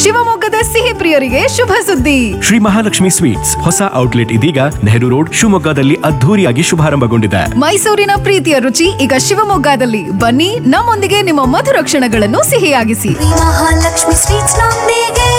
ಶಿವಮೊಗ್ಗದ ಸಿಹಿ ಪ್ರಿಯರಿಗೆ ಶುಭ ಸುದ್ದಿ ಶ್ರೀ ಮಹಾಲಕ್ಷ್ಮಿ ಸ್ವೀಟ್ಸ್ ಹೊಸ ಔಟ್ಲೆಟ್ ಇದೀಗ ನೆಹರು ರೋಡ್ ಶಿವಮೊಗ್ಗದಲ್ಲಿ ಅದ್ಧೂರಿಯಾಗಿ ಶುಭಾರಂಭಗೊಂಡಿದೆ ಮೈಸೂರಿನ ಪ್ರೀತಿಯ ರುಚಿ ಈಗ ಶಿವಮೊಗ್ಗದಲ್ಲಿ ಬನ್ನಿ ನಮ್ಮೊಂದಿಗೆ ನಿಮ್ಮ ಮಧುರ ಕ್ಷಣಗಳನ್ನು ಸಿಹಿಯಾಗಿಸಿ ಮಹಾಲಕ್ಷ್ಮಿ ಸ್ವೀಟ್ಸ್ ನೊಂದಿಗೆ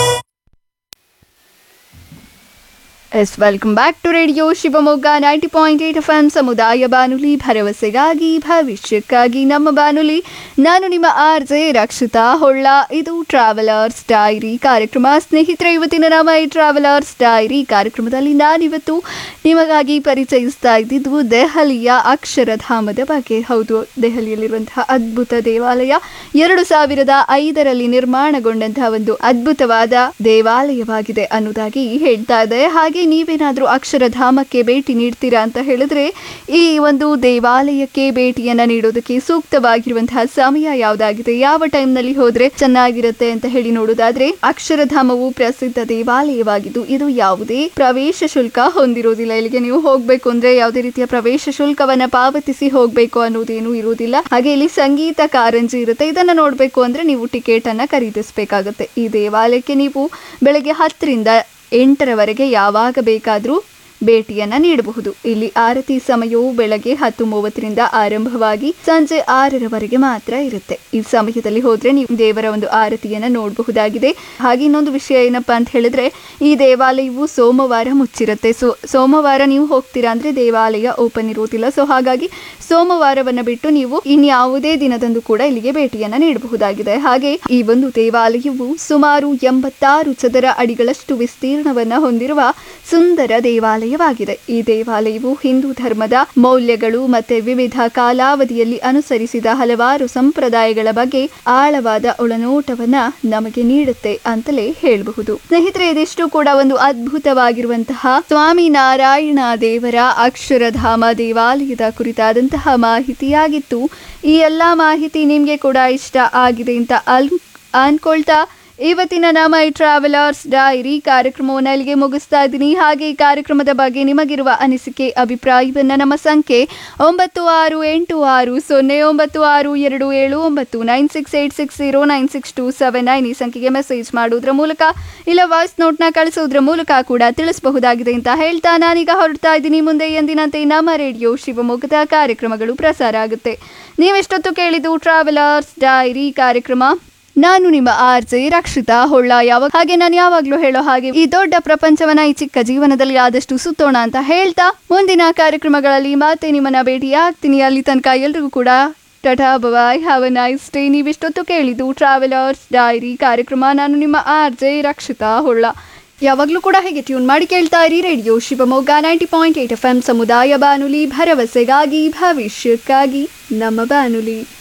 yes welcome back to radio Shivamogga ninety point eight F M ಸಮುದಾಯ ಬಾನುಲಿ ಭರವಸೆಗಾಗಿ ಭವಿಷ್ಯಕ್ಕಾಗಿ ನಮ್ಮ ಬಾನುಲಿ ನಾನು ನಿಮ್ಮ ಆರ್ ಜೆ ರಕ್ಷಿತಾ ಹೊಳ್ಳ ಇದು ಟ್ರಾವೆಲರ್ಸ್ ಡೈರಿ ಕಾರ್ಯಕ್ರಮ ಸ್ನೇಹಿತರೆ ಇವತ್ತಿನ ನಮ್ಮ ಈ ಟ್ರಾವೆಲರ್ಸ್ ಡೈರಿ ಕಾರ್ಯಕ್ರಮದಲ್ಲಿ ನಾನಿವತ್ತು ನಿಮಗಾಗಿ ಪರಿಚಯಿಸ್ತಾ ಇದ್ದಿದ್ದು ದೆಹಲಿಯ ಅಕ್ಷರಧಾಮದ ಬಗ್ಗೆ ಹೌದು ದೆಹಲಿಯಲ್ಲಿರುವಂತಹ ಅದ್ಭುತ ದೇವಾಲಯ ಎರಡು ಸಾವಿರದ ಐದರಲ್ಲಿ ನಿರ್ಮಾಣಗೊಂಡಂತಹ ಒಂದು ಅದ್ಭುತವಾದ ದೇವಾಲಯವಾಗಿದೆ ಅನ್ನೋದಾಗಿ ಹೇಳ್ತಾ ಇದೆ ಹಾಗೆ ನೀವೇನಾದರೂ ಅಕ್ಷರಧಾಮಕ್ಕೆ ಭೇಟಿ ನೀಡ್ತೀರಾ ಅಂತ ಹೇಳಿದ್ರೆ ಈ ಒಂದು ದೇವಾಲಯಕ್ಕೆ ಭೇಟಿಯನ್ನ ನೀಡೋದಕ್ಕೆ ಸೂಕ್ತವಾಗಿರುವಂತಹ ಸಮಯ ಯಾವುದಾಗಿದೆ ಯಾವ ಟೈಮ್ನಲ್ಲಿ ಹೋದ್ರೆ ಚೆನ್ನಾಗಿರುತ್ತೆ ಅಂತ ಹೇಳಿ ನೋಡೋದಾದ್ರೆ ಅಕ್ಷರಧಾಮವು ಪ್ರಸಿದ್ಧ ದೇವಾಲಯವಾಗಿದ್ದು ಇದು ಯಾವುದೇ ಪ್ರವೇಶ ಶುಲ್ಕ ಹೊಂದಿರೋದಿಲ್ಲ ಇಲ್ಲಿಗೆ ನೀವು ಹೋಗ್ಬೇಕು ಅಂದ್ರೆ ಯಾವುದೇ ರೀತಿಯ ಪ್ರವೇಶ ಶುಲ್ಕವನ್ನ ಪಾವತಿಸಿ ಹೋಗ್ಬೇಕು ಅನ್ನೋದೇನು ಇರುವುದಿಲ್ಲ ಹಾಗೆ ಇಲ್ಲಿ ಸಂಗೀತ ಕಾರಂಜಿ ಇರುತ್ತೆ ಇದನ್ನ ನೋಡ್ಬೇಕು ಅಂದ್ರೆ ನೀವು ಟಿಕೆಟ್ ಅನ್ನ ಖರೀದಿಸಬೇಕಾಗುತ್ತೆ ಈ ದೇವಾಲಯಕ್ಕೆ ನೀವು ಬೆಳಗ್ಗೆ ಹತ್ತರಿಂದ ಎಂಟರವರೆಗೆ ಯಾವಾಗ ಬೇಕಾದರೂ ಭೇಟಿಯನ್ನ ನೀಡಬಹುದು ಇಲ್ಲಿ ಆರತಿ ಸಮಯವು ಬೆಳಗ್ಗೆ ಹತ್ತು ಮೂವತ್ತರಿಂದ ಆರಂಭವಾಗಿ ಸಂಜೆ ಆರರವರೆಗೆ ಮಾತ್ರ ಇರುತ್ತೆ ಈ ಸಮಯದಲ್ಲಿ ಹೋದ್ರೆ ನೀವು ದೇವರ ಒಂದು ಆರತಿಯನ್ನ ನೋಡಬಹುದಾಗಿದೆ ಹಾಗೆ ಇನ್ನೊಂದು ವಿಷಯ ಏನಪ್ಪಾ ಅಂತ ಹೇಳಿದ್ರೆ ಈ ದೇವಾಲಯವು ಸೋಮವಾರ ಮುಚ್ಚಿರುತ್ತೆ ಸೊ ಸೋಮವಾರ ನೀವು ಹೋಗ್ತೀರಾ ಅಂದ್ರೆ ದೇವಾಲಯ ಓಪನ್ ಇರುವುದಿಲ್ಲ ಸೊ ಹಾಗಾಗಿ ಸೋಮವಾರವನ್ನ ಬಿಟ್ಟು ನೀವು ಇನ್ಯಾವುದೇ ದಿನದಂದು ಕೂಡ ಇಲ್ಲಿಗೆ ಭೇಟಿಯನ್ನ ನೀಡಬಹುದಾಗಿದೆ ಹಾಗೆ ಈ ಒಂದು ದೇವಾಲಯವು ಸುಮಾರು ಎಂಬತ್ತಾರು ಚದರ ಅಡಿಗಳಷ್ಟು ವಿಸ್ತೀರ್ಣವನ್ನ ಹೊಂದಿರುವ ಸುಂದರ ದೇವಾಲಯವಾಗಿದೆ ಈ ದೇವಾಲಯವು ಹಿಂದೂ ಧರ್ಮದ ಮೌಲ್ಯಗಳು ಮತ್ತೆ ವಿವಿಧ ಕಾಲಾವಧಿಯಲ್ಲಿ ಅನುಸರಿಸಿದ ಹಲವಾರು ಸಂಪ್ರದಾಯಗಳ ಬಗ್ಗೆ ಆಳವಾದ ಒಳನೋಟವನ್ನ ನಮಗೆ ನೀಡುತ್ತೆ ಅಂತಲೇ ಹೇಳಬಹುದು ಸ್ನೇಹಿತರೆ ಇದಿಷ್ಟು ಕೂಡ ಒಂದು ಅದ್ಭುತವಾಗಿರುವಂತಹ ಸ್ವಾಮಿ ನಾರಾಯಣ ದೇವರ ಅಕ್ಷರಧಾಮ ದೇವಾಲಯದ ಕುರಿತಾದಂತಹ ಮಾಹಿತಿಯಾಗಿತ್ತು ಈ ಎಲ್ಲ ಮಾಹಿತಿ ನಿಮಗೆ ಕೂಡ ಇಷ್ಟ ಆಗಿದೆ ಅಂತ ಅಲ್ ಅನ್ಕೊಳ್ತಾ ಇವತ್ತಿನ ನಮ್ಮ ಈ ಟ್ರಾವೆಲರ್ಸ್ ಡೈರಿ ಕಾರ್ಯಕ್ರಮವನ್ನು ಇಲ್ಲಿಗೆ ಮುಗಿಸ್ತಾ ಇದ್ದೀನಿ ಹಾಗೆ ಈ ಕಾರ್ಯಕ್ರಮದ ಬಗ್ಗೆ ನಿಮಗಿರುವ ಅನಿಸಿಕೆ ಅಭಿಪ್ರಾಯವನ್ನು ನಮ್ಮ ಸಂಖ್ಯೆ ಒಂಬತ್ತು ಆರು ಎಂಟು ಆರು ಸೊನ್ನೆ ಒಂಬತ್ತು ಆರು ಎರಡು ಏಳು ಒಂಬತ್ತು nine six eight six zero nine six two seven nine ಈ ಸಂಖ್ಯೆಗೆ ಮೆಸೇಜ್ ಮಾಡೋದ್ರ ಮೂಲಕ ಇಲ್ಲ ವಾಯ್ಸ್ ನೋಟ್ನ ಕಳಿಸೋದ್ರ ಮೂಲಕ ಕೂಡ ತಿಳಿಸಬಹುದಾಗಿದೆ ಅಂತ ಹೇಳ್ತಾ ನಾನೀಗ ಹೊರಡ್ತಾ ಇದ್ದೀನಿ ಮುಂದೆ ಎಂದಿನಂತೆ ನಮ್ಮ ರೇಡಿಯೋ ಶಿವಮೊಗ್ಗದ ಕಾರ್ಯಕ್ರಮಗಳು ಪ್ರಸಾರ ಆಗುತ್ತೆ ನೀವೆಷ್ಟೊತ್ತು ಕೇಳಿದ್ದು ಟ್ರಾವೆಲರ್ಸ್ ಡೈರಿ ಕಾರ್ಯಕ್ರಮ ನಾನು ನಿಮ್ಮ ಆರ್ ಜೆ ರಕ್ಷಿತಾ ಹೊಳ್ಳ ಯಾವಾಗ ಹಾಗೆ ನಾನು ಯಾವಾಗಲೂ ಹೇಳೋ ಹಾಗೆ ಈ ದೊಡ್ಡ ಪ್ರಪಂಚವನ್ನ ಈ ಚಿಕ್ಕ ಜೀವನದಲ್ಲಿ ಆದಷ್ಟು ಸುತ್ತೋಣ ಅಂತ ಹೇಳ್ತಾ ಮುಂದಿನ ಕಾರ್ಯಕ್ರಮಗಳಲ್ಲಿ ಮತ್ತೆ ನಿಮ್ಮನ್ನ ಭೇಟಿ ಆಗ್ತೀನಿ ಅಲ್ಲಿ ತನಕ ಎಲ್ರಿಗೂ ಕೂಡ tata bye have a nice day ನೀವಿಷ್ಟೊತ್ತು ಕೇಳಿದ್ದು ಟ್ರಾವೆಲರ್ಸ್ ಡೈರಿ ಕಾರ್ಯಕ್ರಮ ನಾನು ನಿಮ್ಮ ಆರ್ ಜೆ ರಕ್ಷಿತಾ ಹೊಳ್ಳ ಯಾವಾಗಲೂ ಕೂಡ ಹೇಗೆ ಟ್ಯೂನ್ ಮಾಡಿ ಕೇಳ್ತಾ ಇರಿ radio Shivamogga ninety point eight F M ಸಮುದಾಯ ಬಾನುಲಿ ಭರವಸೆಗಾಗಿ ಭವಿಷ್ಯಕ್ಕಾಗಿ ನಮ್ಮ ಬಾನುಲಿ